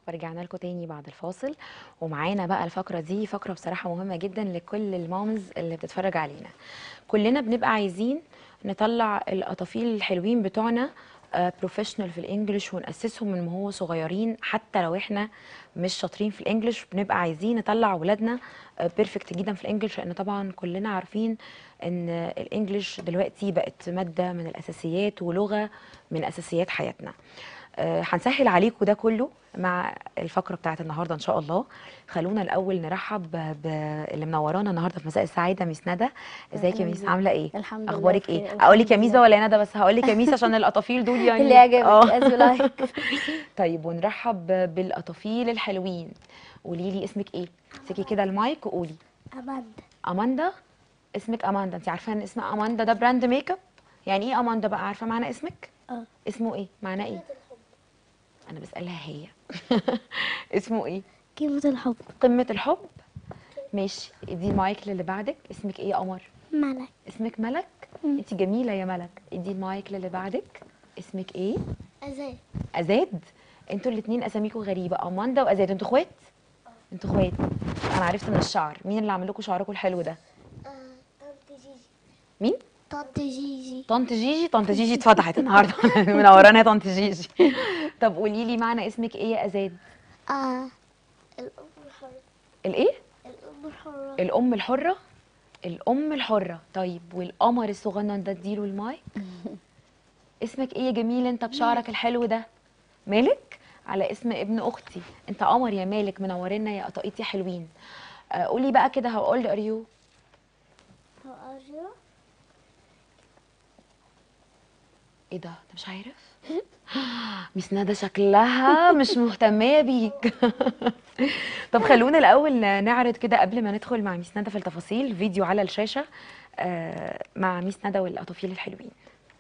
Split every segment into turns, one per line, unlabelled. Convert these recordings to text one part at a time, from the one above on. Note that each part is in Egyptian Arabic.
ورجعنا لكم تاني بعد الفاصل ومعانا بقى الفقرة دي فقرة بصراحة مهمة جدا لكل المامز اللي بتتفرج علينا كلنا بنبقى عايزين نطلع الأطافيل الحلوين بتوعنا بروفيشنال في الانجليش ونأسسهم من ما هو صغيرين حتى لو احنا مش شاطرين في الانجليش بنبقى عايزين نطلع اولادنا بيرفكت جدا في الانجليش لان طبعا كلنا عارفين ان الانجليش دلوقتي بقت ماده من الاساسيات ولغه من اساسيات حياتنا آه، هنسهل عليكم ده كله مع الفقره بتاعت النهارده ان شاء الله خلونا الاول نرحب ب- باللي منورانا النهارده في مساء السعاده ميس ندى ازيك يا
أهلاً
ميس
بيك.
عامله ايه
الحمد لله
اخبارك
بخير،
ايه اقول لك يا
الحمد
ميس
لله.
ولا يا ندى بس هقول لك يا ميس عشان القطافيل دول يعني
اللي يعجبك
آه.
as you like
طيب ونرحب بالقطافيل الحلوين قولي لي اسمك ايه امسكي كده المايك وقولي
أماندا
اماندا اسمك اماندا انت عارفه ان اسم اماندا ده براند ميك اب يعني ايه اماندا بقى عارفه معنى اسمك
اه
اسمه ايه معناه ايه انا بسالها هي اسمه ايه
كلمة الحب
قمه الحب ماشي ادي المايك للي بعدك اسمك ايه يا قمر
ملك
اسمك ملك انت جميله يا ملك ادي المايك للي بعدك اسمك ايه
أزاي
ازاد انتوا الاثنين اساميكم غريبه اماندا وازاد انتوا اخوات انتوا اخوات انا عرفت من الشعر مين اللي عامل لكم شعركم الحلو ده
طنط جيجي
مين
طنط جيجي
طنط جيجي طنط جيجي اتفتحت النهارده منورانا يا طنط جيجي طب قولي لي معنى اسمك ايه يا ازاد
آه الأم الحرة
الايه
الأم الحرة
الام الحره الام الحره طيب والقمر الصغنن ده اديله المايك اسمك ايه يا جميل انت بشعرك الحلو ده مالك على اسم ابن اختي انت قمر يا مالك منورنا يا قطاقيط يا حلوين آه، قولي بقى كده how old are you
How are you?
ايه ده انت مش عارف ميس ندى شكلها مش مهتميه بيك طب خلونا الاول نعرض كده قبل ما ندخل مع ميس ندى في التفاصيل فيديو على الشاشه آه، مع ميس ندى والقطافيل الحلوين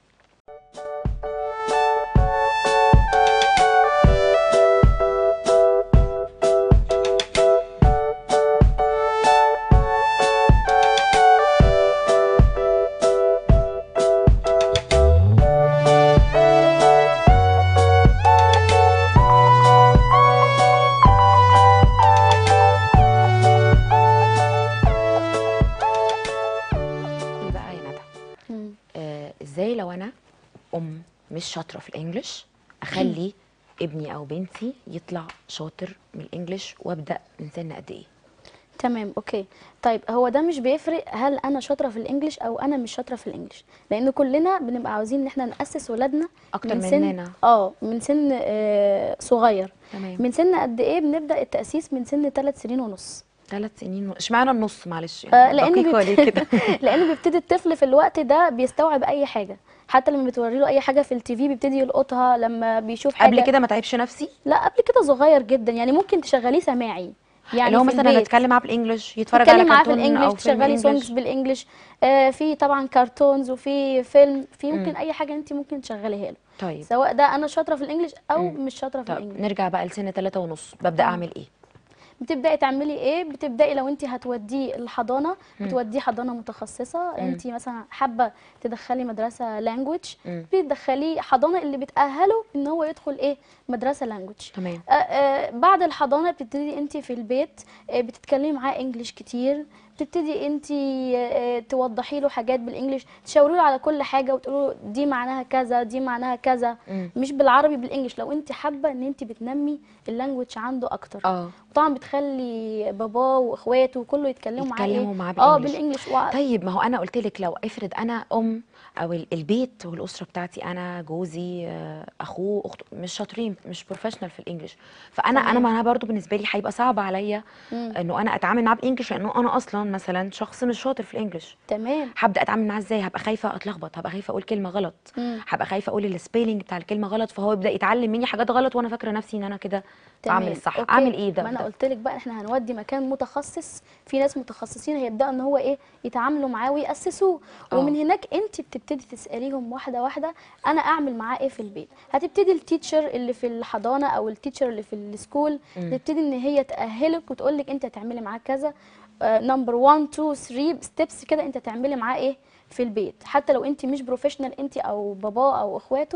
قولي بقى يا ندى
مم.
آه، ازاي لو انا ام مش شاطره في الانجليش اخلي ابني او بنتي يطلع شاطر من الانجليش وابدا من سن قد ايه
تمام اوكي طيب هو ده مش بيفرق هل انا شاطره في الانجليش او انا مش شاطره في الانجليش لان كلنا بنبقى عاوزين ان احنا ناسس ولادنا
أكتر
من سن
مننا.
اه من سن آه صغير
تمام
من سن قد ايه بنبدا التاسيس من سن ثلاث سنين ونص
ثلاث سنين و- اشمعنى النص معلش
آه لان
دقيقة
بيبت-
ليه كده
لان بيبتدي الطفل في الوقت ده بيستوعب اي حاجه حتى لما بتوري له اي حاجه في التي في بيبتدي يلقطها لما بيشوف حاجه
قبل كده ما تعبش نفسي
لا قبل كده صغير جدا يعني ممكن تشغليه سماعي يعني
اللي هو
في
مثلا انا
البيت.
اتكلم معاه بالانجلش يتفرج على
تتكلم معاه في
كرتون او
الانجليش
فيلم
تشغلي سونجز
انجلش
بالانجليش آه في طبعا كرتونز وفي فيلم في ممكن اي حاجه انت ممكن تشغليها له
طيب
سواء ده انا شاطره في الانجليش او
مم.
مش شاطره في
طب
الانجليش
نرجع بقى لسن ثلاثة ونص ببدا اعمل ايه
بتبداي تعملي ايه بتبداي لو انت هتوديه الحضانه
مم.
بتوديه حضانه متخصصه انت مثلا حابه تدخلي مدرسه لانجوج
مم.
بتدخليه حضانه اللي بتاهله ان هو يدخل ايه مدرسه لانجوج
تمام
آه، آه، بعد الحضانه بتبتدي انت في البيت آه، بتتكلمي معاه انجليش كتير بتبتدي انت توضحي له حاجات بالانجليش تشاوري له على كل حاجه وتقولي له دي معناها كذا دي معناها كذا
مم.
مش بالعربي بالانجليش لو انت حابه ان انت بتنمي اللانجوج عنده اكتر
اه
وطبعا بتخلي باباه واخواته كله يتكلموا معاه ايه
يتكلموا معاه
اه
بالإنجليش.
بالانجليش و...
طيب ما هو انا قلت لك لو افرض انا ام او ال- البيت والاسره بتاعتي انا جوزي آه، اخوه اخته مش شاطرين مش بروفيشنال في الانجليش فانا انا
تمام.
ما انا برضو بالنسبه لي هيبقى صعب عليا
مم.
انه انا اتعامل معاه بالانجلش لانه انا اصلا مثلا شخص مش شاطر في الانجليش
تمام
هبدا اتعامل معاه ازاي هبقى خايفه اتلخبط هبقى خايفه اقول كلمه غلط
مم.
هبقى خايفه اقول السبيلنج بتاع الكلمه غلط فهو يبدا يتعلم مني حاجات غلط وانا فاكره نفسي ان انا كده بعمل
تمام.
الصح
أوكي.
اعمل ايه ده
ما انا
ده؟
قلت لك بقى احنا هنودي مكان متخصص في ناس متخصصين هيبداوا ان هو ايه يتعاملوا معاه وياسسوه
آه.
ومن هناك انت بتبتدي تساليهم واحده واحده انا اعمل معاه ايه في البيت هتبتدي التيتشر اللي في الحضانه او التيتشر اللي في السكول
مم.
تبتدي ان هي تاهلك وتقول لك انت هتعملي معاه كذا نمبر 1 2 3 ستيبس كده انت تعملي معاه ايه في البيت حتى لو انت مش بروفيشنال انت او باباه او اخواته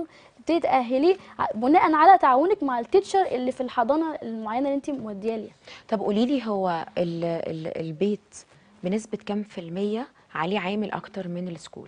تبتدي تاهليه ع- بناء على تعاونك مع التيتشر اللي في الحضانه المعينه اللي انت موديه ليها
طب قولي لي هو ال ال البيت بنسبة كام في المية عليه عامل أكتر من السكول؟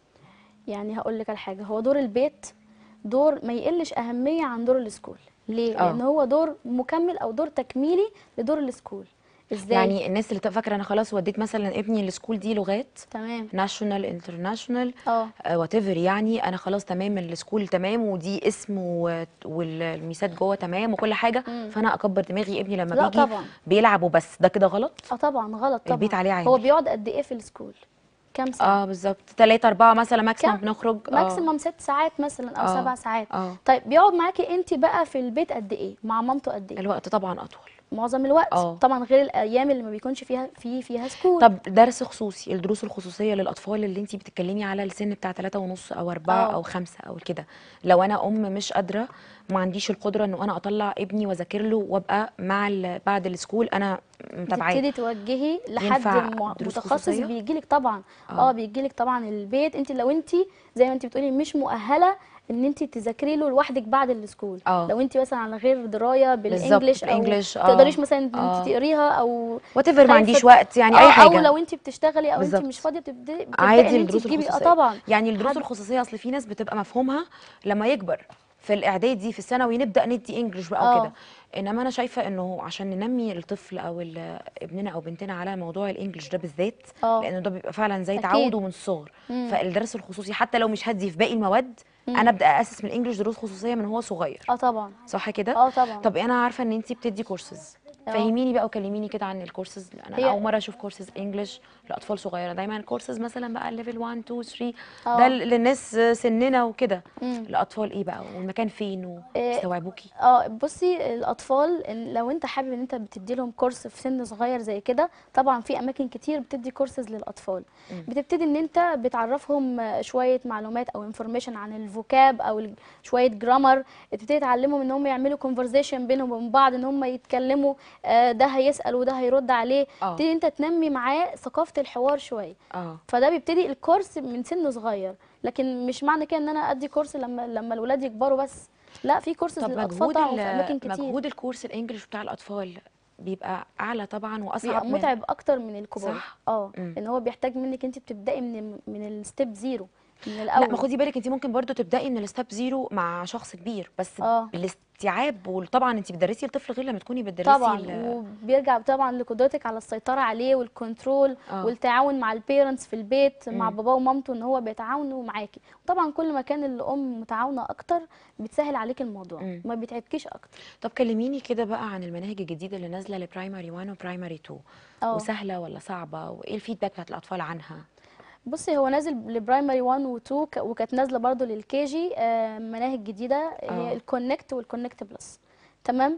يعني هقول لك على حاجه هو دور البيت دور ما يقلش اهميه عن دور السكول ليه
آه.
لان هو دور مكمل او دور تكميلي لدور السكول ازاي
يعني الناس اللي تبقى فاكرة أنا خلاص وديت مثلا ابني السكول دي لغات
تمام
ناشونال انترناشونال
اه
وات ايفر يعني انا خلاص تمام السكول تمام ودي اسم و- والميسات جوه تمام وكل حاجه
مم.
فانا اكبر دماغي ابني لما
لا
بيجي
طبعا.
بيلعب وبس ده كده غلط
اه طبعا غلط طبعا
البيت عليه
هو
عامل.
بيقعد قد ايه في السكول كام ساعه
اه بالظبط ثلاثة أربعة مثلا ماكسيمم
كام؟
بنخرج آه.
ماكسيموم ست ساعات مثلا او
آه.
سبع ساعات
اه
طيب بيقعد معاكي انت بقى في البيت قد ايه مع مامته قد ايه
الوقت طبعا أطول
معظم الوقت
آه.
طبعا غير الايام اللي ما بيكونش فيها في فيها سكول
طب درس خصوصي الدروس الخصوصية للأطفال اللي انتي بتتكلمي على السن بتاع ثلاثة ونص أو أربعة
آه.
أو خمسة أو كده لو أنا أم مش قادرة ما عنديش القدرة إنه أنا أطلع ابني وأذاكر له وأبقى مع ال- بعد السكول أنا متابعاه
تبتدي توجهي لحد
ينفع
م-
دروس
متخصص
خصوصية؟
بيجي لك طبعا
آه.
اه بيجي لك طبعا البيت انت لو انت زي ما انت بتقولي مش مؤهله ان انت تذاكري له لوحدك بعد السكول
آه.
لو انت مثلا على غير درايه
بالظبط،
بالانجلش او
بالإنجليش، آه.
تقدريش مثلا ان
آه.
انت تقريها او
وات ايفر ما
خايفة-
عنديش وقت يعني
آه،
أي حاجة
او لو انت بتشتغلي او انت
بالظبط.
مش فاضيه بتبداي بتبدأي
عادي
ان انت
الدروس
تجيبي اه
الخصوصية
طبعا
يعني الدروس
حد-
الخصوصية اصل في ناس بتبقى مفهومها لما يكبر في الاعدادي في الثانوي نبدا ندي انجلش بقى
آه.
وكده انما انا شايفه انه عشان ننمي الطفل او ال- ابننا او بنتنا على موضوع الانجليش ده بالذات
آه.
لانه ده بيبقى فعلا زي
أكيد.
تعوده من الصغر
مم.
فالدرس الخصوصي حتى لو مش هدي في باقي المواد
مم.
انا ابدا اسس من الانجليش دروس خصوصيه من هو صغير
اه طبعا
صح كده
اه طبعا
طب انا عارفه ان انت بتدي كورسز
آه.
فهميني بقى وكلميني كده عن الكورسز انا
هي-
اول مره اشوف كورسز انجلش لاطفال صغيره دايما كورسز مثلا بقى ليفل 1 2 3
آه.
ده ل- للناس سننا وكده
مم.
الاطفال ايه بقى والمكان فين
إيه،
ويستوعبوكي
اه بصي الاطفال إن لو انت حابب ان انت بتدي لهم كورس في سن صغير زي كده طبعا في اماكن كتير بتدي كورسز للاطفال
مم.
بتبتدي ان انت بتعرفهم آه، شويه معلومات او انفورميشن عن الفوكاب او ال- شويه جرامر بتبتدي تعلمهم ان هم يعملوا كونفرزيشن بينهم وبين بعض ان هم يتكلموا آه، ده هيسال وده هيرد عليه
اه
تبتدي انت تنمي معاه ثقافه الحوار شويه
اه
فده بيبتدي الكورس من سن صغير لكن مش معنى كده ان انا ادي كورس لما لما الولاد يكبروا بس لا في كورسز
طب
للاطفال
مجهود
طبعا في اماكن
ال-
كتير
مجهود الكورس الانجليش بتاع الاطفال بيبقى اعلى طبعا واصعب
بيبقى
من
متعب اكتر من الكبار
صح؟
اه
مم.
لان هو بيحتاج منك انت بتبداي من من الستيب زيرو من
لا
الاول
ما خدي بالك انت ممكن برضو تبداي من الستاب زيرو مع شخص كبير بس
آه.
الاستيعاب وطبعا انت بتدرسي الطفل غير لما تكوني بتدرسي
طبعا
ال-
وبيرجع طبعا لقدرتك على السيطره عليه والكنترول
آه.
والتعاون مع البيرنتس في البيت مع
مم.
باباه ومامته ان هو بيتعاونوا معاكي طبعا كل ما كان الام متعاونه اكتر بتسهل عليك الموضوع
مم.
ما بيتعبكيش اكتر
طب كلميني كده بقى عن المناهج الجديده اللي نازله لبرايمري 1 وبرايمري 2
اه
وسهله ولا صعبه وايه الفيدباك بتاعت الاطفال عنها
بصي هو نازل لبرايمري 1 و2 وكانت نازله برضو للكي جي آه، مناهج جديده
آه.
هي الكونكت والكونكت بلس تمام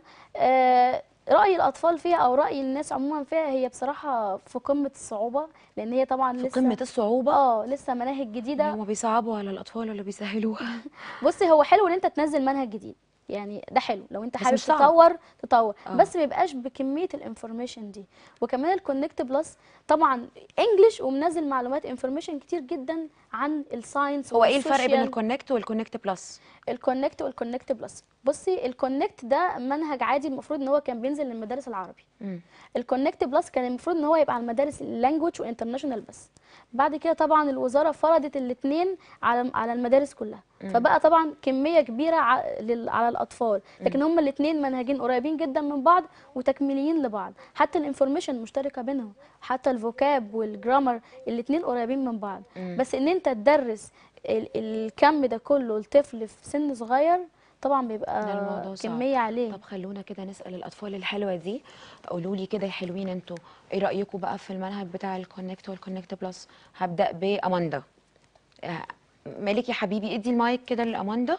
آه، راي الاطفال فيها او راي الناس عموما فيها هي بصراحه في قمه الصعوبه لان هي طبعا
في
لسه
قمه الصعوبه
اه لسه مناهج جديده
هم بيصعبوا على الاطفال ولا بيسهلوها
بصي هو حلو ان انت تنزل منهج جديد يعني ده حلو لو انت
بس
حابب
مش صعب.
تطور تطور
آه.
بس ما يبقاش بكميه الانفورميشن دي وكمان الكونكت بلس طبعا انجلش ومنزل معلومات انفورميشن كتير جدا عن الساينس
هو ايه الفرق بين
والسوشيال.
الكونكت والكونكت بلس
الكونكت والكونكت بلس بصي الكونكت ده منهج عادي المفروض ان هو كان بينزل للمدارس العربي
مم.
الكونكت بلس كان المفروض ان هو يبقى على المدارس اللانجوج والانترناشونال بس بعد كده طبعا الوزاره فرضت الاثنين على على المدارس كلها فبقى طبعا كميه كبيره ع- لل- على الاطفال لكن هما الاثنين منهجين قريبين جدا من بعض وتكميليين لبعض حتى الانفورميشن مشتركه بينهم حتى الفوكاب والجرامر الاثنين قريبين من بعض
مم.
بس ان انت تدرس ال- الكم ده كله لطفل في سن صغير طبعا
ده
بيبقى
الموضوع صعب.
كميه عليه
طب خلونا كده نسال الاطفال الحلوه دي قولوا لي كده يا حلوين انتوا ايه رايكم بقى في المنهج بتاع الكونكت والكونكت بلس هبدا باماندا آه، مالك يا حبيبي ادي المايك كده لاماندا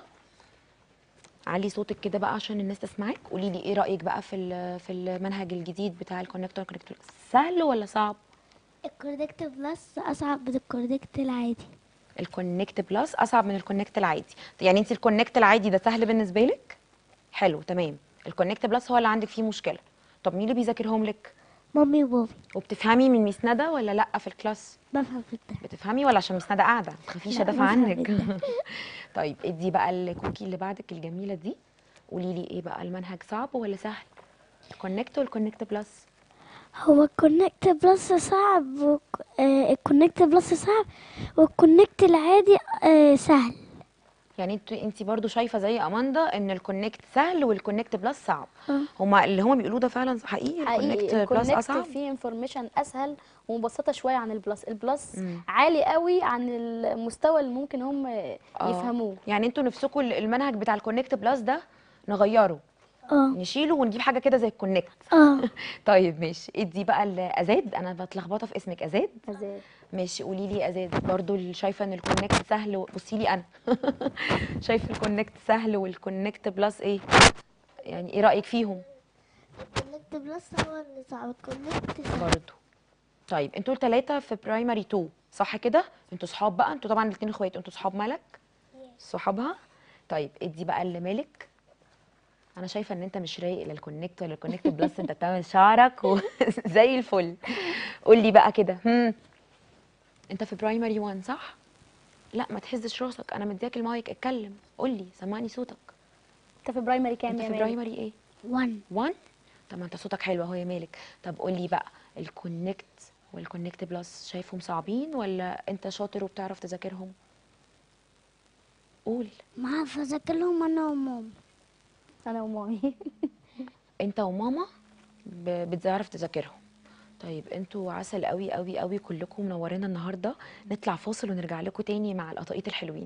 علي صوتك كده بقى عشان الناس تسمعك قولي لي ايه رايك بقى في ال- في المنهج الجديد بتاع الكونكت والكونكت بلس سهل ولا صعب
الكونكت بلس أصعب من الكونكت العادي
الكونكت بلس اصعب من الكونكت العادي يعني انت الكونكت العادي ده سهل بالنسبه لك حلو تمام الكونكت بلس هو اللي عندك فيه مشكله طب مين اللي بيذاكرهم لك
مامي وبابي
وبتفهمي من ميس ندى ولا لا في الكلاس
بفهم في الدرس
بتفهمي ولا عشان ميس ندى قاعده ما تخافيش
لا،
ادافع
بفهم
عنك طيب ادي بقى الكوكي اللي بعدك الجميله دي قولي لي ايه بقى المنهج صعب ولا سهل الكونكت والكونكت بلس
هو الكونكت بلس صعب وك- آه، الكونكت بلس صعب والكونكت العادي آه، سهل
يعني انت انت برضو شايفه زي اماندا ان الكونكت سهل والكونكت بلس صعب
اه.
هما اللي هما بيقولوه ده فعلا حقيقي
حقيقي
الكونكت بلس
الكونكت
اصعب
فيه انفورميشن اسهل ومبسطه شويه عن البلس البلس
مم.
عالي قوي عن المستوى اللي ممكن هم يفهموه
يعني انتوا نفسكم المنهج بتاع الكونكت بلس ده نغيره
اه
نشيله ونجيب حاجه كده زي الكونكت
اه
طيب ماشي ادي بقى الازاد انا بتلخبطه في اسمك ازاد
ازاي
ماشي قولي لي ازاد برضو اللي شايفه ان الكونكت سهل و- بصي لي انا شايفه الكونكت سهل والكونكت بلس ايه يعني ايه رايك فيهم
الكونكت بلس هو اللي صعب الكونكت سهل
برضو طيب انتوا الثلاثه في برايمري 2 صح كده انتوا صحاب بقى انتوا طبعا الاثنين اخوات انتوا صحاب ملك صحابها طيب ادي بقى اللي مالك انا شايفه ان انت مش رايق لا الكونكت ولا الكونكت بلس انت بتعمل شعرك وزي الفل قول لي بقى كده هم انت في برايمري 1 صح لا ما تهزش راسك انا مدياك المايك اتكلم قول لي سمعني صوتك
انت في برايمري كام
انت
يا
في
مالك
برايمري ايه
1
1 طب ما انت صوتك حلو اهو يا مالك طب قول لي بقى الكونكت والكونكت بلس شايفهم صعبين ولا انت شاطر وبتعرف تذاكرهم قول
ما اعرف اذاكر لهم انا وماما
انا ومامي
انت وماما ب- بتعرف تذاكرهم طيب انتوا عسل قوي قوي قوي كلكم منورينا النهارده نطلع فاصل ونرجع لكم تاني مع القطاقيط الحلوين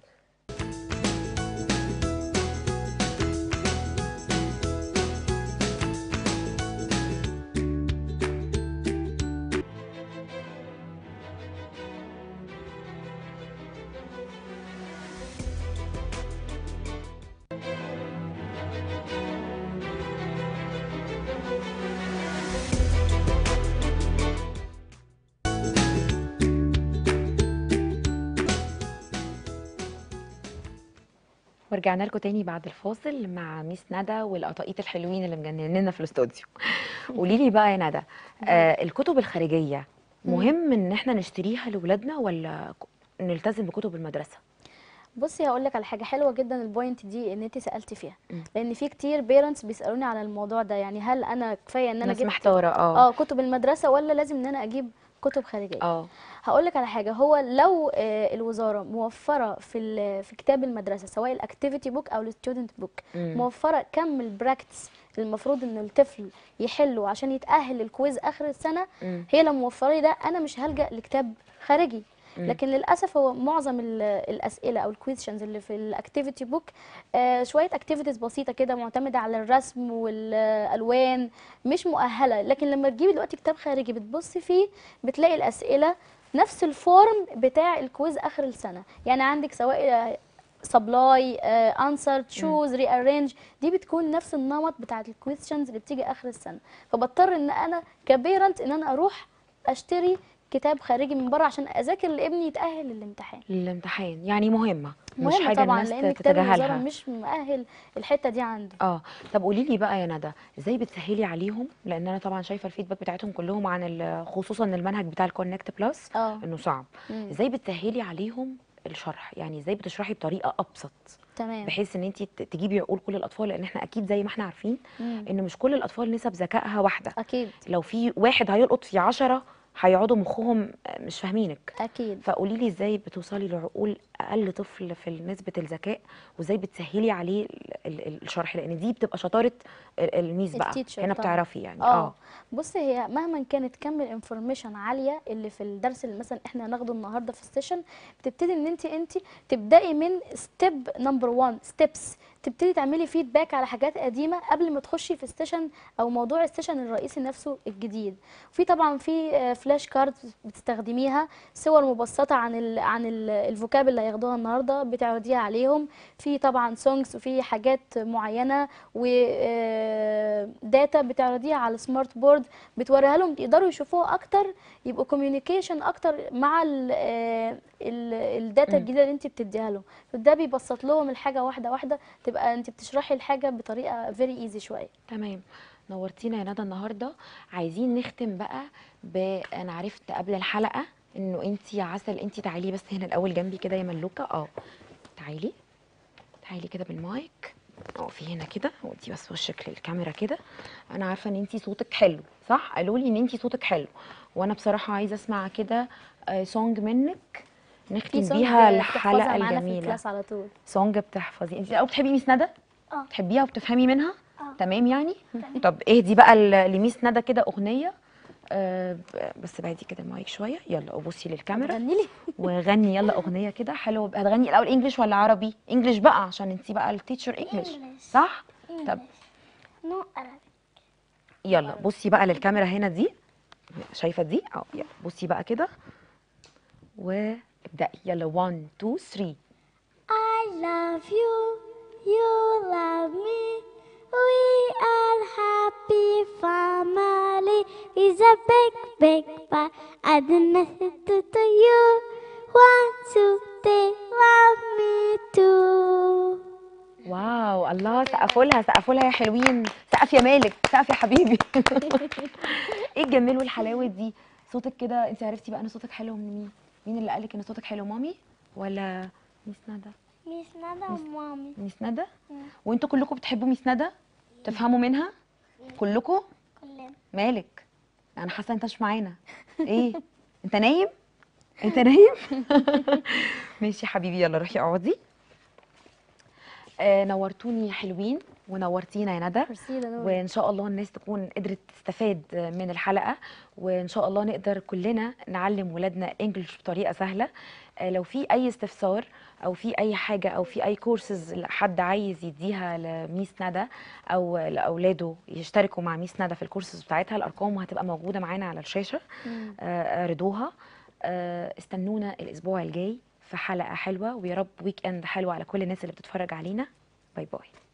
ورجعنا لكم تاني بعد الفاصل مع ميس ندى والقطاقيط الحلوين اللي مجنننا في الاستوديو قولي لي بقى يا ندى آه الكتب الخارجيه مهم ان احنا نشتريها لاولادنا ولا ك- نلتزم بكتب المدرسه
بصي هقول لك على حاجه حلوه جدا البوينت دي ان انت سالتي فيها
مم.
لان في كتير بيرنتس بيسالوني على الموضوع ده يعني هل انا كفايه ان انا
ناس
جبت
محتاره اه
اه كتب المدرسه ولا لازم ان انا اجيب كتب خارجيه
اه
هقول لك على حاجه هو لو آه، الوزاره موفره في ال- في كتاب المدرسه سواء الاكتيفيتي بوك او الستودنت بوك
مم.
موفره كم البراكتس المفروض ان الطفل يحله عشان يتاهل للكويز اخر السنه
مم.
هي لو موفره لي ده انا مش هلجا لكتاب خارجي
مم.
لكن للاسف هو معظم ال- الاسئله او الكويشنز اللي في الاكتيفيتي بوك آه شويه اكتيفيتيز بسيطه كده معتمده على الرسم والالوان مش مؤهله لكن لما تجيبي دلوقتي كتاب خارجي بتبصي فيه بتلاقي الاسئله نفس الفورم بتاع الكويز اخر السنه يعني عندك سواء سبلاي انسر تشوز ري ارينج دي بتكون نفس النمط بتاعه الكويشنز اللي بتيجي اخر السنه فبضطر ان انا كبيرنت ان انا اروح اشتري كتاب خارجي من بره عشان اذاكر لابني يتاهل للامتحان
للامتحان يعني مهمه مش
مهم
حاجه
طبعا
الناس
لان كتاب الوزاره
تتجاهلها
مش مؤهل الحته دي عنده
اه طب قولي لي بقى يا ندى ازاي بتسهلي عليهم لان انا طبعا شايفه الفيدباك بتاعتهم كلهم عن ال- خصوصا المنهج بتاع الكونكت بلس
اه
انه صعب
مم.
ازاي بتسهلي عليهم الشرح يعني ازاي بتشرحي بطريقه ابسط
تمام
بحيث ان انت تجيبي عقول كل الاطفال لان احنا اكيد زي ما احنا عارفين
مم.
ان مش كل الاطفال نسب ذكائها واحده
اكيد
لو في واحد هيلقط في عشرة هيقعدوا مخهم مش فاهمينك
اكيد
فقولي لي ازاي بتوصلي لعقول اقل طفل في نسبه الذكاء وازاي بتسهلي عليه ال- ال- الشرح لان دي بتبقى شطاره ال- الميس بقى
التيتشر
هنا
طبعاً.
بتعرفي يعني
اه بصي هي مهما كانت كم الانفورميشن عاليه اللي في الدرس اللي مثلا احنا هناخده النهارده في السيشن بتبتدي ان انت انت تبداي من ستيب نمبر 1 ستيبس تبتدي تعملي فيدباك على حاجات قديمه قبل ما تخشي في السيشن او موضوع السيشن الرئيسي نفسه الجديد وفي طبعا في آه، فلاش كارد بتستخدميها صور مبسطه عن ال عن ال- الفوكاب اللي هياخدوها النهارده بتعرضيها عليهم في طبعا سونجز وفي حاجات معينه وداتا بتعرضيها على السمارت بورد بتوريها لهم يقدروا يشوفوها اكتر يبقوا كوميونيكيشن اكتر مع ال ال الداتا
مم.
الجديده اللي انت بتديها لهم فده بيبسط لهم الحاجه واحده واحده تبقى انت بتشرحي الحاجه بطريقه فيري ايزي شويه
تمام نورتينا يا ندى النهارده عايزين نختم بقى ب انا عرفت قبل الحلقه انه انت يا عسل انت تعالي بس هنا الاول جنبي كده يا ملوكه اه تعالي تعالي كده بالمايك اقفي هنا كده ودي بس وشك للكاميرا كده انا عارفه ان انت صوتك حلو صح قالوا لي ان انت صوتك حلو وانا بصراحه عايزه اسمع كده آه، سونج منك
في
نختم
سونج
بيها
بتحفظها
الحلقه
معانا في
الجميله
الكلاس على طول
سونج بتحفظي انت او بتحبي ميس ندى
اه.
بتحبيها وبتفهمي منها
اه.
تمام يعني طب اهدي بقى ل- لميس ندى كده اغنيه آه ب- بس بعدي كده المايك شويه يلا وبصي للكاميرا
غني لي
وغني يلا اغنيه كده حلوه هتغني الاول انجلش ولا عربي انجلش بقى عشان انت بقى التيتشر انجلش
English.
صح طب
نو عربي
يلا بصي بقى للكاميرا هنا دي شايفه دي اه يلا بصي بقى كده وابدأي يلا 1 2 3
I love you, you love me. We are happy family. It's a big, big bye. I didn't listen to, to you. One, two, three, love me too.
واو الله سقفوا لها سقفوا لها يا حلوين سقف يا مالك سقف يا حبيبي ايه الجمال والحلاوه دي صوتك كده انت عرفتي بقى ان صوتك حلو من مين مين اللي قالك ان صوتك حلو مامي ولا ميس ندى
Miss Nada mommy.
ميس ندى وانتوا كلكم بتحبوا ميس ندى تفهموا منها كلكم
كلنا.
مالك انا حاسه انت مش معانا ايه انت نايم انت نايم ماشي يا حبيبي يلا روحي اقعدي آه نورتوني يا حلوين ونورتينا يا ندى
ميرسي يا نور
وان شاء الله الناس تكون قدرت تستفاد من الحلقه وان شاء الله نقدر كلنا نعلم ولادنا انجلش بطريقه سهله آه، لو في اي استفسار او في اي حاجه او في اي كورسز حد عايز يديها لميس ندى او لاولاده يشتركوا مع ميس ندى في الكورسز بتاعتها الارقام هتبقى موجوده معانا على الشاشه آه، اعرضوها آه، استنونا الاسبوع الجاي في حلقه حلوه ويا رب ويك اند حلوه على كل الناس اللي بتتفرج علينا باي باي